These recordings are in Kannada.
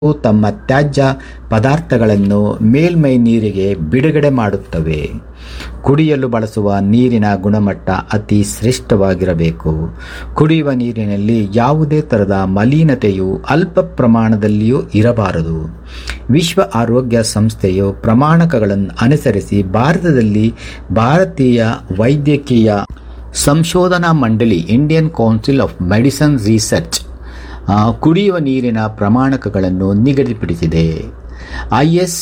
ತಮ್ಮ ತ್ಯಾಜ್ಯ ಪದಾರ್ಥಗಳನ್ನು ಮೇಲ್ಮೈ ನೀರಿಗೆ ಬಿಡುಗಡೆ ಮಾಡುತ್ತವೆ ಕುಡಿಯಲು ಬಳಸುವ ನೀರಿನ ಗುಣಮಟ್ಟ ಅತಿ ಶ್ರೇಷ್ಠವಾಗಿರಬೇಕು ಕುಡಿಯುವ ನೀರಿನಲ್ಲಿ ಯಾವುದೇ ಥರದ ಮಲಿನತೆಯು ಅಲ್ಪ ಪ್ರಮಾಣದಲ್ಲಿಯೂ ಇರಬಾರದು ವಿಶ್ವ ಆರೋಗ್ಯ ಸಂಸ್ಥೆಯು ಪ್ರಮಾಣಕಗಳನ್ನು ಅನುಸರಿಸಿ ಭಾರತದಲ್ಲಿ ಭಾರತೀಯ ವೈದ್ಯಕೀಯ ಸಂಶೋಧನಾ ಮಂಡಳಿ Indian council of medicine research ಆ, ಕುಡಿಯುವ ನೀರಿನ ಪ್ರಮಾಣಕಗಳನ್ನು ನಿಗದಿಪಡಿಸಿದೆ I S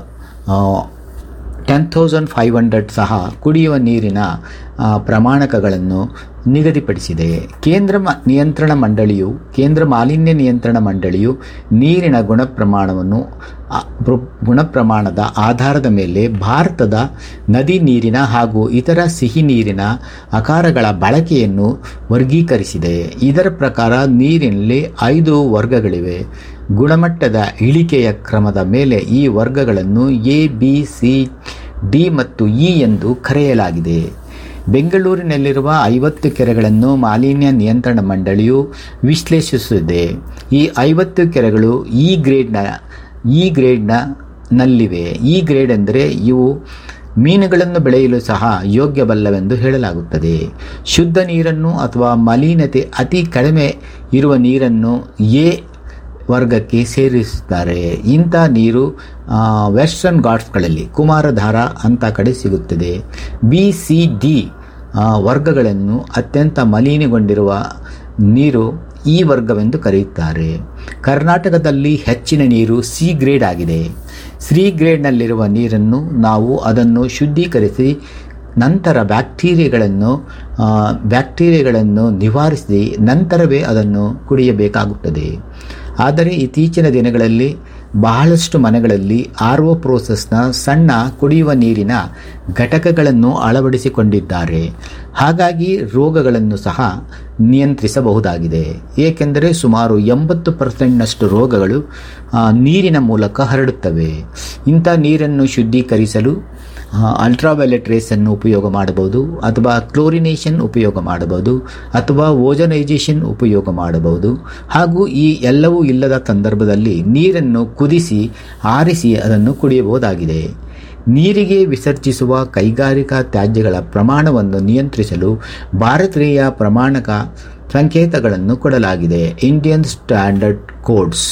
ten thousand five hundred ಸಹ ಕುಡಿಯುವ ನೀರಿನ ಆ, ಪ್ರಮಾಣಕಗಳನ್ನು ನಿಗದಿಪಡಿಸಿದೆ ಕೇಂದ್ರ ಮ- ನಿಯಂತ್ರಣ ಮಂಡಳಿಯು ಕೇಂದ್ರ ಮಾಲಿನ್ಯ ನಿಯಂತ್ರಣ ಮಂಡಳಿಯು ನೀರಿನ ಗುಣಪ್ರಮಾಣವನ್ನು ಆ, ಪ್ರ- ಗುಣಪ್ರಮಾಣದ ಆಧಾರದ ಮೇಲೆ ಭಾರತದ ನದಿ ನೀರಿನ ಹಾಗೂ ಇತರ ಸಿಹಿ ನೀರಿನ ಆಕಾರಗಳ ಬಳಕೆಯನ್ನು ವರ್ಗೀಕರಿಸಿದೆ ಇದರ ಪ್ರಕಾರ ನೀರಿನಲ್ಲಿ ಐದು ವರ್ಗಗಳಿವೆ ಗುಣಮಟ್ಟದ ಇಳಿಕೆಯ ಕ್ರಮದ ಮೇಲೆ ಈ ವರ್ಗಗಳನ್ನು ಎ ಬಿ ಸಿ ಡಿ ಮತ್ತು ಇ ಎಂದು ಕರೆಯಲಾಗಿದೆ ಬೆಂಗಳೂರಿನಲ್ಲಿರುವ ಐವತ್ತು ಕೆರೆಗಳನ್ನು ಮಾಲಿನ್ಯ ನಿಯಂತ್ರಣ ಮಂಡಳಿಯು ವಿಶ್ಲೇಷಿಸಿದೆ ಈ ಐವತ್ತು ಕೆರೆಗಳು ಈ ಗ್ರೇಡ್ನ ಈ ಗ್ರೇಡ್ನ ನಲ್ಲಿವೆ ಈ ಗ್ರೇಡ್ ಎಂದರೆ ಇವು ಮೀನುಗಳನ್ನು ಬೆಳೆಯಲು ಸಹ ಯೋಗ್ಯವಲ್ಲವೆಂದು ಹೇಳಲಾಗುತ್ತದೆ ಶುದ್ಧ ನೀರನ್ನು ಅಥವಾ ಮಲಿನತೆ ಅತಿ ಕಡಿಮೆ ಇರುವ ನೀರನ್ನು ಎ ವರ್ಗಕ್ಕೆ ಸೇರಿಸುತ್ತಾರೆ ಇಂಥ ನೀರು ಆ, ವೆಸ್ಟರ್ನ್ ಘಾಟ್ಸ್ಗಳಲ್ಲಿ ಕುಮಾರಧಾರ ಅಂತ ಕಡೆ ಸಿಗುತ್ತದೆ ಬಿ ಸಿ ಡಿ ಆ, ವರ್ಗಗಳನ್ನು ಅತ್ಯಂತ ಮಲಿನಗೊಂಡಿರುವ ನೀರು ಈ ವರ್ಗವೆಂದು ಕರೆಯುತ್ತಾರೆ ಕರ್ನಾಟಕದಲ್ಲಿ ಹೆಚ್ಚಿನ ನೀರು ಸಿ ಗ್ರೇಡ್ ಆಗಿದೆ ಸಿ ಗ್ರೇಡ್ನಲ್ಲಿರುವ ನೀರನ್ನು ನಾವು ಅದನ್ನು ಶುದ್ಧೀಕರಿಸಿ ನಂತರ ಬ್ಯಾಕ್ಟೀರಿಯಾಗಳನ್ನು ಆ, ಬ್ಯಾಕ್ಟೀರಿಯಾಗಳನ್ನು ನಿವಾರಿಸಿ ನಂತರವೇ ಅದನ್ನು ಕುಡಿಯಬೇಕಾಗುತ್ತದೆ ಆದರೆ ಇತ್ತೀಚಿನ ದಿನಗಳಲ್ಲಿ ಬಹಳಷ್ಟು ಮನೆಗಳಲ್ಲಿ ಆರ್ ಒ ಪ್ರೋಸೆಸ್ನ ಸಣ್ಣ ಕುಡಿಯುವ ನೀರಿನ ಘಟಕಗಳನ್ನು ಅಳವಡಿಸಿಕೊಂಡಿದ್ದಾರೆ ಹಾಗಾಗಿ ರೋಗಗಳನ್ನು ಸಹ ನಿಯಂತ್ರಿಸಬಹುದಾಗಿದೆ ಏಕೆಂದರೆ ಸುಮಾರು ಎಂಬತ್ತು ಪರ್ಸೆಂಟ್ನಷ್ಟು ರೋಗಗಳು ಆ, ನೀರಿನ ಮೂಲಕ ಹರಡುತ್ತವೆ ಇಂಥ ನೀರನ್ನು ಶುದ್ಧೀಕರಿಸಲು ಅಲ್ಟ್ರಾವೈಲೆಟ್ ರೇಸನ್ನು ಉಪಯೋಗ ಮಾಡಬಹುದು ಅಥವಾ ಕ್ಲೋರಿನೇಷನ್ ಉಪಯೋಗ ಮಾಡಬಹುದು ಅಥವಾ ಓಜನೈಜೇಷನ್ ಉಪಯೋಗ ಮಾಡಬಹುದು ಹಾಗೂ ಈ ಎಲ್ಲವೂ ಇಲ್ಲದ ಸಂದರ್ಭದಲ್ಲಿ ನೀರನ್ನು ಕುದಿಸಿ ಆರಿಸಿ ಅದನ್ನು ಕುಡಿಯಬಹುದಾಗಿದೆ ನೀರಿಗೆ ವಿಸರ್ಜಿಸುವ ಕೈಗಾರಿಕಾ ತ್ಯಾಜ್ಯಗಳ ಪ್ರಮಾಣವನ್ನು ನಿಯಂತ್ರಿಸಲು ಭಾರತೀಯ ಪ್ರಮಾಣಕ ಸಂಕೇತಗಳನ್ನು ಕೊಡಲಾಗಿದೆ Indian standard codes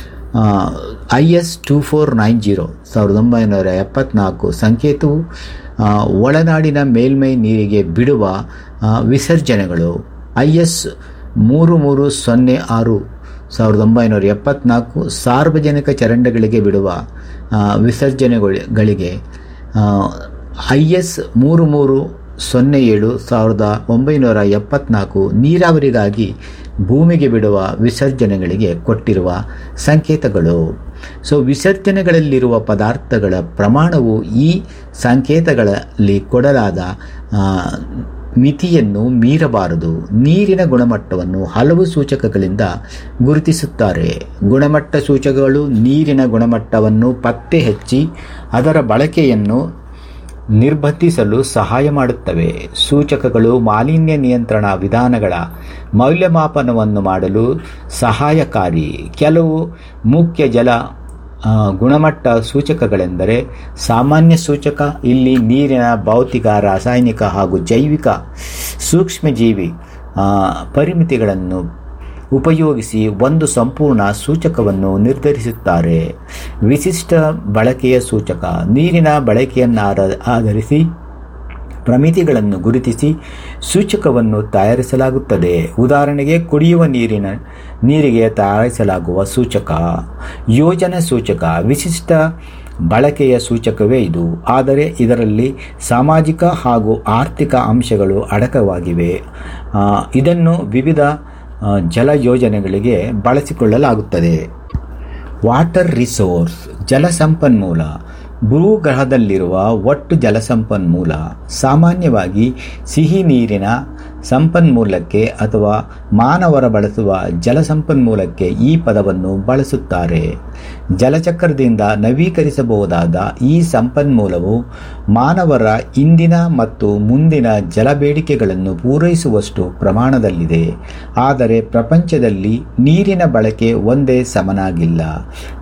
I S two four nine zero ಸಾವಿರದ ಒಂಬೈನೂರ ಎಪ್ಪತ್ನಾಲ್ಕು ಸಂಕೇತವು ಆ, ಒಳನಾಡಿನ ಮೇಲ್ಮೈ ನೀರಿಗೆ ಬಿಡುವ ಆ, ವಿಸರ್ಜನೆಗಳು ಐ ಎಸ್ ಮೂರು ಮೂರು ಸೊನ್ನೆ ಆರು ಸಾವಿರದ ಒಂಬೈನೂರ ಎಪ್ಪತ್ನಾಲ್ಕು ಸಾರ್ವಜನಿಕ ಚರಂಡಿಗಳಿಗೆ ಬಿಡುವ ಆ, ವಿಸರ್ಜನೆಗಳಿಗೆ ಐ ಎಸ್ ಮೂರು ಮೂರು ಸೊನ್ನೆ ಏಳು ಸಾವಿರದ ಒಂಬೈನೂರ ಎಪ್ಪತ್ನಾಲ್ಕು ನೀರಾವರಿಗಾಗಿ ಭೂಮಿಗೆ ಬಿಡುವ ವಿಸರ್ಜನೆಗಳಿಗೆ ಕೊಟ್ಟಿರುವ ಸಂಕೇತಗಳು ಸೊ ವಿಸರ್ಜನೆಗಳಲ್ಲಿರುವ ಪದಾರ್ಥಗಳ ಪ್ರಮಾಣವು ಈ ಸಂಕೇತಗಳಲ್ಲಿ ಕೊಡಲಾದ ಆ, ಮಿತಿಯನ್ನು ಮೀರಬಾರದು ನೀರಿನ ಗುಣಮಟ್ಟವನ್ನು ಹಲವು ಸೂಚಕಗಳಿಂದ ಗುರುತಿಸುತ್ತಾರೆ ಗುಣಮಟ್ಟ ಸೂಚಕಗಳು ನೀರಿನ ಗುಣಮಟ್ಟವನ್ನು ಪತ್ತೆ ಹಚ್ಚಿ ಅದರ ಬಳಕೆಯನ್ನು ನಿರ್ಬಂಧಿಸಲು ಸಹಾಯ ಮಾಡುತ್ತವೆ ಸೂಚಕಗಳು ಮಾಲಿನ್ಯ ನಿಯಂತ್ರಣ ವಿಧಾನಗಳ ಮೌಲ್ಯಮಾಪನವನ್ನು ಮಾಡಲು ಸಹಾಯಕಾರಿ ಕೆಲವು ಮುಖ್ಯ ಜಲ ಆ, ಗುಣಮಟ್ಟ ಸೂಚಕಗಳೆಂದರೆ ಸಾಮಾನ್ಯ ಸೂಚಕ ಇಲ್ಲಿ ನೀರಿನ ಭೌತಿಕ ರಾಸಾಯನಿಕ ಹಾಗೂ ಜೈವಿಕ ಸೂಕ್ಷ್ಮಜೀವಿ ಆ, ಪರಿಮಿತಿಗಳನ್ನು ಉಪಯೋಗಿಸಿ ಒಂದು ಸಂಪೂರ್ಣ ಸೂಚಕವನ್ನು ನಿರ್ಧರಿಸುತ್ತಾರೆ ವಿಶಿಷ್ಟ ಬಳಕೆಯ ಸೂಚಕ ನೀರಿನ ಬಳಕೆಯನ್ನು ಆರ- ಆಧರಿಸಿ ಪ್ರಮಿತಿಗಳನ್ನು ಗುರುತಿಸಿ ಸೂಚಕವನ್ನು ತಯಾರಿಸಲಾಗುತ್ತದೆ ಉದಾಹರಣೆಗೆ ಕುಡಿಯುವ ನೀರಿನ ನೀರಿಗೆ ತಯಾರಿಸಲಾಗುವ ಸೂಚಕ ಯೋಜನಾ ಸೂಚಕ ವಿಶಿಷ್ಟ ಬಳಕೆಯ ಸೂಚಕವೇ ಇದು ಆದರೆ ಇದರಲ್ಲಿ ಸಾಮಾಜಿಕ ಹಾಗೂ ಆರ್ಥಿಕ ಅಂಶಗಳು ಅಡಕವಾಗಿವೆ ಆ, ಇದನ್ನು ವಿವಿಧ ಆ, ಜಲ ಯೋಜನೆಗಳಿಗೆ ಬಳಸಿಕೊಳ್ಳಲಾಗುತ್ತದೆ ವಾಟರ್ ರಿಸೋರ್ಸ್ ಜಲಸಂಪನ್ಮೂಲ ಭೂಗ್ರಹದಲ್ಲಿರುವ ಒಟ್ಟು ಜಲಸಂಪನ್ಮೂಲ ಸಾಮಾನ್ಯವಾಗಿ ಸಿಹಿ ನೀರಿನ ಸಂಪನ್ಮೂಲಕ್ಕೆ ಅಥವಾ ಮಾನವರ ಬಳಸುವ ಜಲಸಂಪನ್ಮೂಲಕ್ಕೆ ಈ ಪದವನ್ನು ಬಳಸುತ್ತಾರೆ ಜಲಚಕ್ರದಿಂದ ನವೀಕರಿಸಬಹುದಾದ ಈ ಸಂಪನ್ಮೂಲವು ಮಾನವರ ಇಂದಿನ ಮತ್ತು ಮುಂದಿನ ಜಲಬೇಡಿಕೆಗಳನ್ನು ಪೂರೈಸುವಷ್ಟು ಪ್ರಮಾಣದಲ್ಲಿದೆ ಆದರೆ ಪ್ರಪಂಚದಲ್ಲಿ ನೀರಿನ ಬಳಕೆ ಒಂದೇ ಸಮನಾಗಿಲ್ಲ